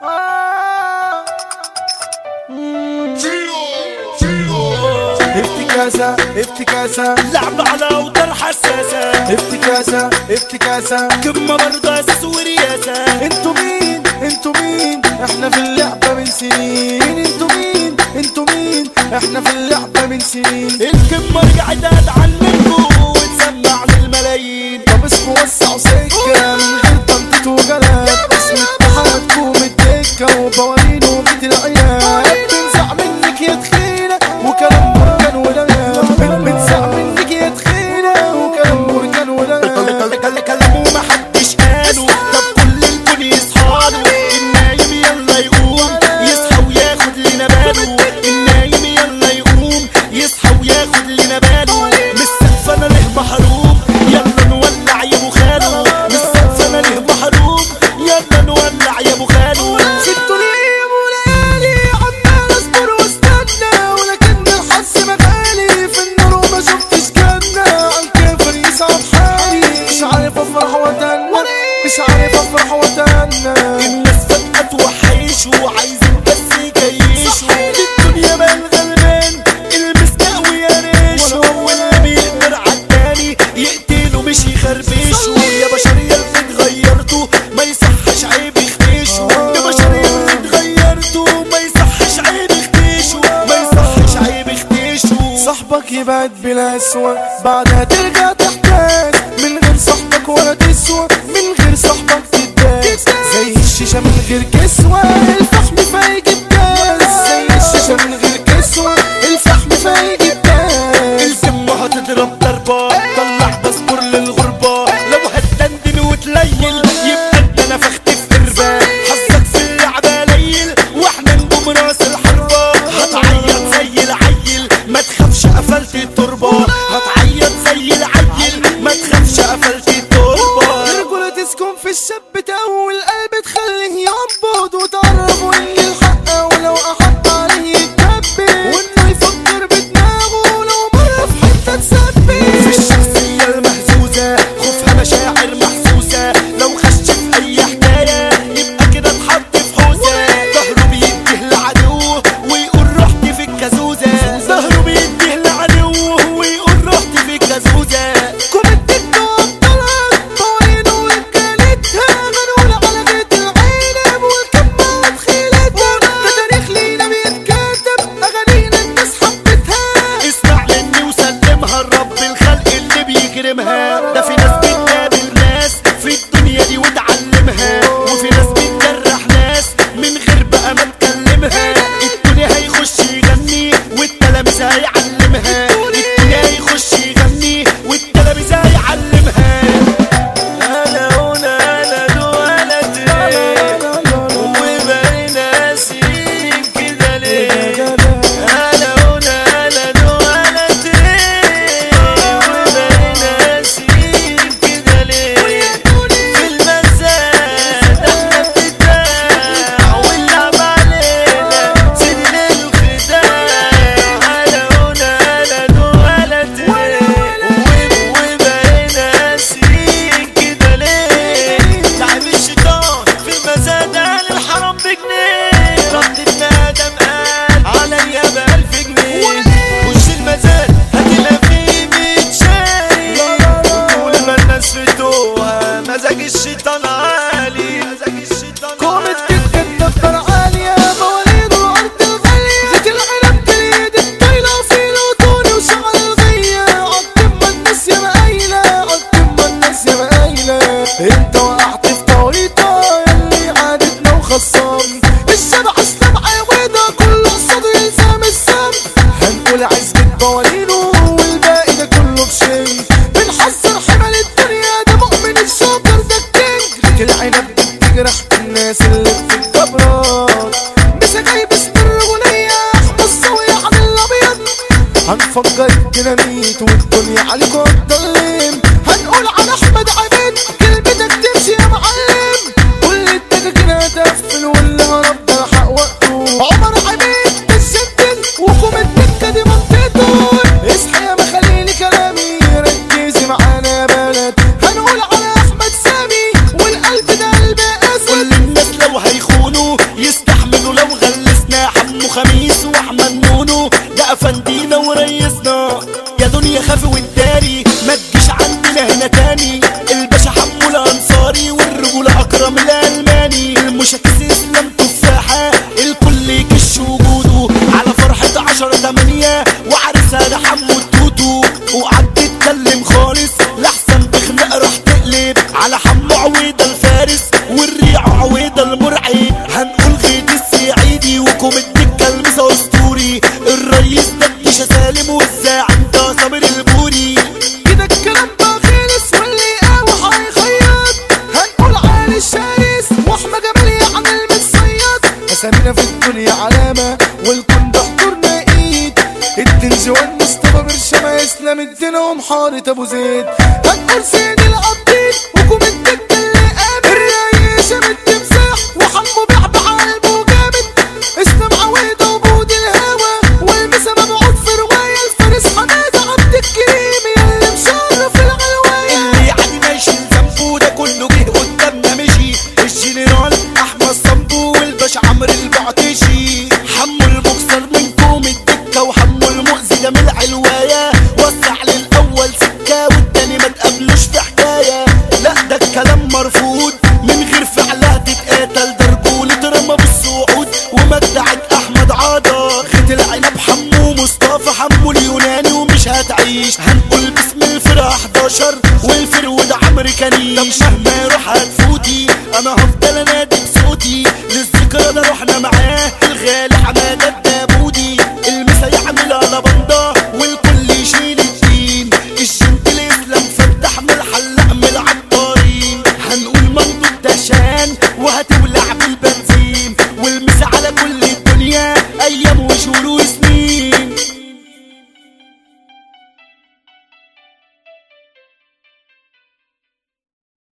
افتكاسة افتكاسة لعبة على اوتار حساسة افتكاسة افتكاسة قمة برضه اساس ورياسة انتوا مين انتوا مين احنا في اللعبة من سنين انتوا مين انتوا مين احنا في اللعبة من سنين القمة رجعت ادعن منكم وتسمع للملايين طب اسمه وسعوا سكة من غير تنطيط وجلاد اسم اتحادكم الدكة وبوالين وبيت العيال بنزع منك يا تخينة وكلام بركان ودلال بنزع منك يا تخينة وكلام بركان ودلال كل كلامه ما حدش قاله طب كل الكون يصحاله النايم يلا يقوم يصحى وياخد لنا باله النايم يلا يقوم يصحى وياخد لنا باله مش سقف انا له محروم يلا نولع يا ابو خالو مش سقف انا له محروم يلا نولع يا ابو خالو سبتوا لي وليالي عمال اصبر واستنى ولكن الحظ مغالي في النار وما شفتش جنة عالكافر يصعب حالي مش عارف افرح واتنى مش عارف افرح واتنى الناس فجأة توحشوا عايزين بس يكيشوا الدنيا بقى الغلبان المستقوي يا ريشو واللي بيقدر عالتاني يقتله مش يخربشه يا بشر يا اللي اتغيرتوا ما يصحش عيب يختشوا يا بشر يا اللي اتغيرتوا ما يصحش عيب يختشوا ما يصحش عيب يختشوا صاحبك يبعد بلا سوى بعدها ترجع تحتاج من غير صاحبك ولا تسوى من غير صاحبك تداس زي الشيشة من غير كسوة الفحم فايجي بجاز زي الشيشة من غير كسوة الفحم فايجي بجاز الكمة هتضرب ضربة طلع باسبور للغربة لو هتدندن وتليل يبقى انت نفخت في قربة حظك في اللعبة ليل واحنا نجوم راس الحربة هتعيط زي العيل ما تخافش قفلت التربة هتعيط زي العيل ما تخافش قفلت التربة الرجولة تسكن في الشاب تقوي القلب تخليه ينبض وتعرفوا ان الحق ولو احط عليه يتكبر وانه يفكر بدماغه لو مرة في حتة تثبت في الشخصية المهزوزة خوفها مشاعر محسوسة لو خش في أي حكاية يبقى كده اتحط في حوزة ظهره بيديه لعدوه ويقول رحت في الكازوزة ظهره بيديه لعدوه ويقول رحت في الكازوزة كومنتك وابطلت طوينه وكالتها غنول على بيت العالم والكمة وتخيلتها ده تاريخ لينا بيتكاتب اغانينا الناس حبتها اسمع مني وسلمها لرب الخلق اللي بيكرمها ده في ناس بتقابل ناس في الدنيا دي وتعلمها وفي ناس بتجرح ناس من غير بقى ما تكلمها الدنيا هيخش يغني والتلاميذ هيعلمها الدنيا هيخش يغني والتلاميذ هيعلمها انا هنا انا دولة وبقينا سنين كده ليه انا هنا انا دولة وبقينا سنين كده ليه في المزاد احنا بتتباع واللعب علينا سن الخداع انا هنا انا دولة وبقينا سنين كده ليه لعب الشيطان في المزاد قال الحرام بجنيه رد الندم قال عليا بألف جنيه وش المزاد هتلاقي فيه متشاري وطول ما الناس في توها مزاج الشيطان عالي مزاج الشيطان كومة عالي كتكة دفتر عالية مواليد الأرض الغالية زيت العنب باليد الطايلة فيل وطوني وشعر الغية عالقمة الناس يا مقايلة عالقمة الناس يا مقايلة انت وقعت في طريقة يلي عادتنا وخصام الشبع السبع بيضة كله قصاده يلزم السم هنقول عزبة بوالينه والباقي ده كله بشي بنحذر حمل الدنيا ده مؤمن الشاطر ده الكينج زيت العنب بتجرح الناس اللي بتتكبرات مش جاي باسم الرجولية احمد الصوية عن الابيض هنفجر الديناميت والدنيا عليكم هتضلم هنقول عن احمد عبيد كلمتك تمشي يا معلم كل الدكاكين هتقفل واللي هرب ده حق وقته عمر عبيد بالسنتل وكم الدكه دي منطقته اصحى يا مخليني كلامي ركزي معانا يا بلد هنقول على احمد سامي والقلب ده قلب اسد كل الناس لو هيخونوا المرعي هنقول غيد السعيدي وكم الدكة المسا اسطوري الرئيس ده الديشة سالم والزاعم ده صابر البوري كده الكلام بقى خلص واللي قاوح هيخيط هنقول علي الشايس واحمد جمال يعني المتصيد اسامينا في الدنيا علامة والكون ده حضورنا ايد الدنجوان مصطفى برشامة اسلام الدين ومحارة ابو زيد هنقول سيد القبطين وكم الدكة اللي قابل الرئيس التمساح وحمو بيعبع قلبه جامد اسلام عويدة وبود الهوى والمسا مبعوث في رواية الفارس حمادة عبد الكريم يلي مشرف العلواية اللي يعني ما يشيل ذنبه ده كله جه قدامنا مشي الجنرال احمد صنبو والباشا عمرو البعطشي حمو المكسر من كوم الدكه وحمو المؤذي ده من العلوايه وسع للاول سكه والتاني ما تقابلوش في حكايه لا ده الكلام مرفوض من غير فعلها تتقاتل ده رجوله اترمى بالصعود ومدعت احمد عاضة خيط العنب حمو مصطفى حمو اليوناني ومش هتعيش هنقول باسم الفرقه 11 والفرود عمرو كنيش مهما يروح هتفوق